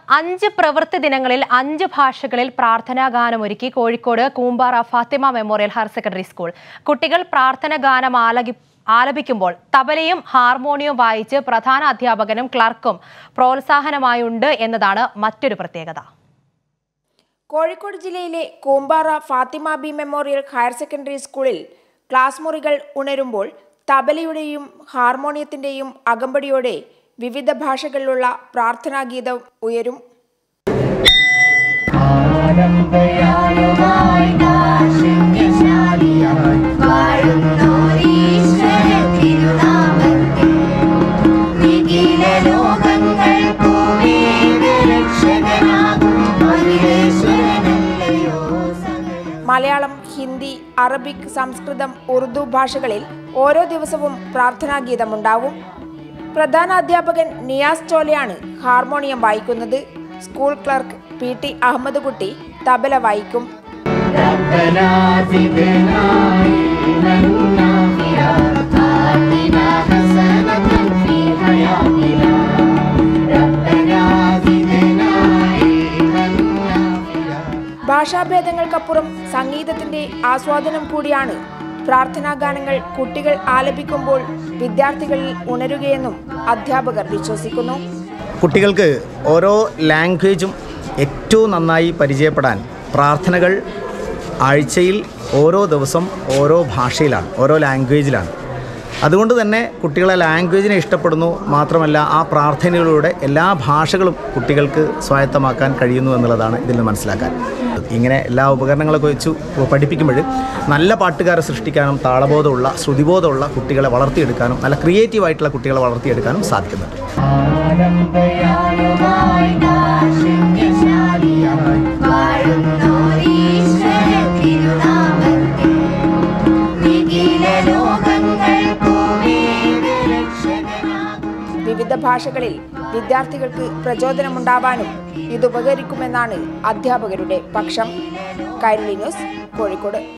അഞ്ച് പ്രവൃത്തി ദിനങ്ങളിൽ അഞ്ച് ഭാഷകളിൽ പ്രാർത്ഥനാ ഗാനമൊരുക്കി Kozhikode Koompara Fathima memorial higher secondary school കുട്ടികൾ പ്രാർത്ഥന ഗാനം ആലകി ആലപിക്കുമ്പോൾ തബലയും ഹാർമോണിയവും വായിച്ച് പ്രധാന അധ്യാപകനും ക്ലർക്കും പ്രോത്സാഹനമായുണ്ട് എന്നതാണ് മറ്റൊരു പ്രത്യേകത കോഴിക്കോട് ജില്ലയിലെ Koompara Fathima B memorial higher secondary സ്കൂളിൽ ക്ലാസ് മുറികൾ ഉണരുമ്പോൾ തബലയുടെയും ഹാർമോണിയത്തിന്റെയും അകമ്പടിയോടെ വിവിധ ഭാഷകളിലുള്ള പ്രാർത്ഥനാഗീതം ഉയരും ആനന്ദയാലുമായി കാരുണ്യശാലിയായി വാഴുന്നോരീശ്വര തിരുനാമത്തിൽ നിഖില ലോകങ്ങൾക്കു വേദരക്ഷകനാകും മഹിളേശ്വരനല്ലയോ സകല മലയാളം ഹിന്ദി അറബിക് സംസ്കൃതം ഉറുദു ഭാഷകളിൽ ഓരോ ദിവസവും പ്രാർത്ഥനാഗീതമുണ്ടാവും പ്രധാന അധ്യാപകൻ നിയാസ് ചോലയാണ് ഹാർമോണിയം വായിക്കുന്നത് school clerk P T Ahammed Kutty tabla വായിക്കും ربنا زدنا علما نافعا آتنا حسنة في حياتنا ربنا زدنا علما نافعا ഭാഷാഭേദങ്ങൾക്കപ്പുറം സംഗീതത്തിന്റെ ആസ്വാദനം കൂടിയാണ് പ്രാർത്ഥനാ ഗാനങ്ങൾ കുട്ടികൾ ആലപിക്കുമ്പോൾ വിദ്യാർത്ഥികളിൽ ഉണരുകയെന്നും അധ്യാപകർ വിശ്വസിക്കുന്നു കുട്ടികൾക്ക് ഓരോ ലാംഗ്വേജും ഏറ്റവും നന്നായി പരിചയപ്പെടാൻ പ്രാർത്ഥനകൾ ആഴ്ചയിൽ ഓരോ ദിവസം ഓരോ ഭാഷയിലാണ് ഓരോ ലാംഗ്വേജിലാണ് അതുകൊണ്ട് തന്നെ കുട്ടികളെ ലാംഗ്വേജിനെ ഇഷ്ടപ്പെടുന്നു മാത്രമല്ല ആ പ്രാർത്ഥനയിലൂടെ എല്ലാ ഭാഷകളും കുട്ടികൾക്ക് സ്വായത്തമാക്കാൻ കഴിയുന്നു എന്നുള്ളതാണ് ഇതിൽ നിന്ന് മനസ്സിലാക്കാൻ ഇങ്ങനെ എല്ലാ ഉപകരണങ്ങളൊക്കെ വെച്ച് പഠിപ്പിക്കുമ്പോൾ നല്ല പാട്ടുകാരെ സൃഷ്ടിക്കാനും താളബോധമുള്ള ശ്രുതിബോധമുള്ള കുട്ടികളെ വളർത്തിയെടുക്കാനും നല്ല ക്രിയേറ്റീവായിട്ടുള്ള കുട്ടികളെ വളർത്തിയെടുക്കാനും സാധിക്കുന്നുണ്ട് ആനന്ദയാലുമായി കാരുണ്യശാലിയായി വാഴുന്നോരീശ്വര തിരുനാമത്തിൽ നിഖില ലോകങ്ങൾക്കു വേദരക്ഷകനാകും വിവിധ ഭാഷകളിൽ വിദ്യാർത്ഥികൾക്ക് പ്രചോദനമുണ്ടാവാനും ഇതുപകരിക്കുമെന്നാണ് അധ്യാപകരുടെ പക്ഷം കൈരളി ന്യൂസ് കോഴിക്കോട്